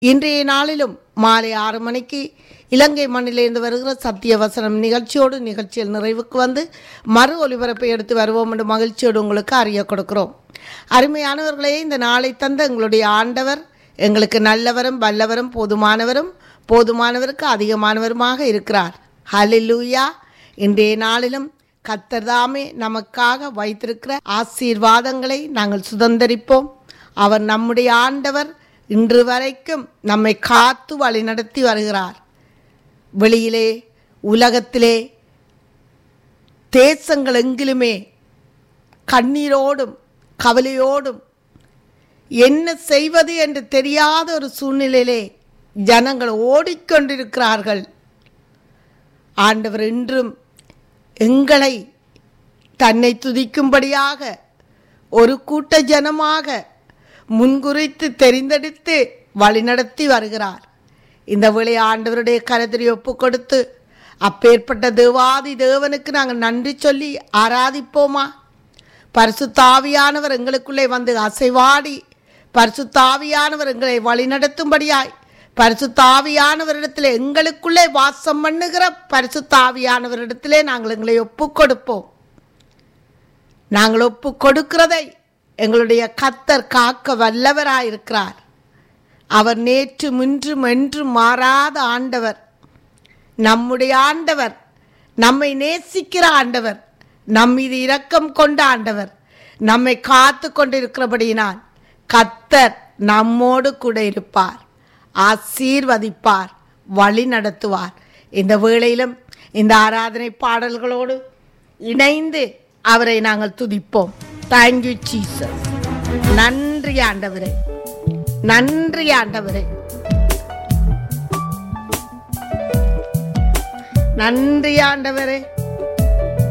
இன்றைய நாளிலும் மாலை ஆறு மணிக்கு இலங்கை மண்ணிலிருந்து வருகிற சத்திய வசனம் நிகழ்ச்சியோடு நிகழ்ச்சியில் நிறைவுக்கு வந்து மறு ஒலிபரப்பை எடுத்து வருவோம் என்று மகிழ்ச்சியோடு உங்களுக்கு அறிய கொடுக்கிறோம் அருமையானவர்களே இந்த நாளை தந்த எங்களுடைய ஆண்டவர் எங்களுக்கு நல்லவரும் வல்லவரும் போதுமானவரும் போதுமானவருக்கு அதிகமானவருமாக இருக்கிறார் ஹலிலூயா இன்றைய நாளிலும் கத்தர்தாமே நமக்காக வைத்திருக்கிற ஆசீர்வாதங்களை நாங்கள் சுதந்தரிப்போம் அவர் நம்முடைய ஆண்டவர் இன்று வரைக்கும் நம்மை காத்து வழிநடத்தி வருகிறார் வெளியிலே உலகத்திலே தேசங்கள் எங்கிலுமே கண்ணீரோடும் கவலையோடும் என்ன செய்வது என்று தெரியாத ஒரு சூழ்நிலையிலே ஜனங்கள் ஓடிக்கொண்டிருக்கிறார்கள் ஆண்டவர் இன்றும் எங்களை தன்னை துதிக்கும்படியாக ஒரு கூட்ட ஜனமாக முன்குறித்து தெரிந்தெடுத்து வழிநடத்தி வருகிறார் இந்த வேளை ஆண்டவருடைய கருத்திரி ஒப்பு கொடுத்து அப்பேற்பட்ட தேவாதி தேவனுக்கு நாங்கள் நன்றி சொல்லி ஆராதிப்போமா பரிசுத்தாவியானவர் எங்களுக்குள்ளே வந்து அசைவாடி பரிசுத்தாவியானவர் எங்களை வழிநடத்தும்படியாய் பரிசுத்தாவியானவரிடத்தில் எங்களுக்குள்ளே வாசம் பண்ணுகிற பரிசுத்தாவியானவரிடத்திலே நாங்கள் எங்களை ஒப்பு கொடுப்போம் நாங்கள் ஒப்பு கொடுக்கிறதை எங்களுடைய கத்தர் காக்க வல்லவராயிருக்கிறார் அவர் நேற்று முன்றும் என்றும் மாறாத ஆண்டவர் நம்முடைய ஆண்டவர் நம்மை நேசிக்கிற ஆண்டவர் நம் மீது இரக்கம் கொண்ட ஆண்டவர் நம்மை காத்து கொண்டிருக்கிறபடியினால் கத்தர் நம்மோடு கூட இருப்பார் ஆசீர்வதிப்பார் வழி நடத்துவார் இந்த வேளையிலும் இந்த ஆராதனை பாடல்களோடு இணைந்து அவரை நாங்கள் துதிப்போம் தேங்க்யூ ஜீசஸ் நன்றி ஆண்டவரே நன்றி ஆண்டவரே நன்றி ஆண்டவரே